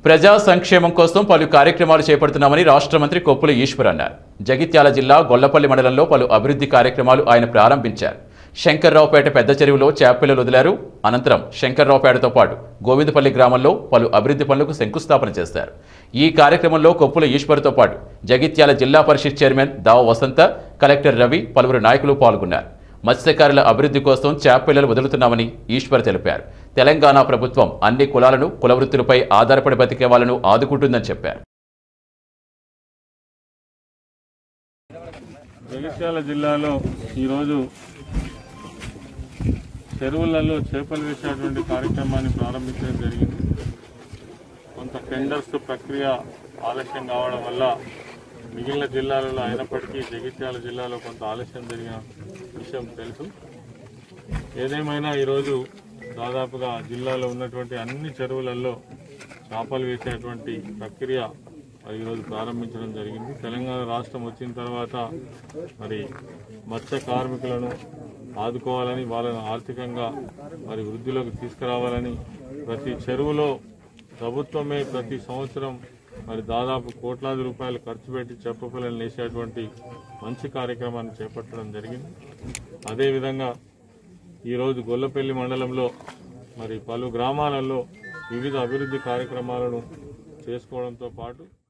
ప్రజా సంక్షేమం కోసం పలు కార్యక్రమాలు చేపడుతున్నామని రాష్ట్ర మంత్రి కొప్పుల ఈశ్వర్ అన్నారు జగిత్యాల జిల్లా గొల్లపల్లి మండలంలో పలు అభివృద్ధి కార్యక్రమాలు ఆయన ప్రారంభించారు శంకర్రావుపేట పెద్ద చెరువులో చేపపిల్లలు వదిలారు అనంతరం శంకర్రావుపేటతో పాటు గోవిందపల్లి గ్రామంలో పలు అభివృద్ధి పనులకు శంకుస్థాపన చేశారు ఈ కార్యక్రమంలో కొప్పుల ఈశ్వర్తో పాటు జగిత్యాల జిల్లా పరిషత్ చైర్మన్ దావ వసంత కలెక్టర్ రవి పలువురు నాయకులు పాల్గొన్నారు మత్స్యకారుల అభివృద్ధి కోసం చేపపిల్లలు వదులుతున్నామని ఈశ్వర్ తెలిపారు తెలంగాణ ప్రభుత్వం అన్ని కులాలను కుల వృత్తులపై ఆధారపడి బతికే వాళ్ళను ఆదుకుంటుందని చెప్పారు జగిత్యాల జిల్లాలో ఈరోజు చెరువులలో చేపలు వేసేటువంటి కార్యక్రమాన్ని ప్రారంభించడం జరిగింది కొంత టెండర్స్ ప్రక్రియ ఆలస్యం కావడం వల్ల మిగిలిన జిల్లాలలో అయినప్పటికీ జగిత్యాల జిల్లాలో కొంత ఆలస్యం జరిగిన విషయం తెలుసు ఏదేమైనా ఈరోజు దాదాపుగా జిల్లాలో ఉన్నటువంటి అన్ని చెరువులలో చేపలు వేసేటువంటి ప్రక్రియ మరి ఈరోజు ప్రారంభించడం జరిగింది తెలంగాణ రాష్ట్రం వచ్చిన తర్వాత మరి మత్స్య కార్మికులను ఆదుకోవాలని వాళ్ళను ఆర్థికంగా మరి వృద్ధిలోకి తీసుకురావాలని ప్రతి చెరువులో ప్రభుత్వమే ప్రతి సంవత్సరం మరి దాదాపు కోట్లాది రూపాయలు ఖర్చు పెట్టి చెప్ప పిల్లలు వేసేటువంటి మంచి కార్యక్రమాన్ని చేపట్టడం జరిగింది అదేవిధంగా ఈరోజు గొల్లపల్లి మండలంలో మరి పలు గ్రామాలలో వివిధ అభివృద్ధి కార్యక్రమాలను చేసుకోవడంతో పాటు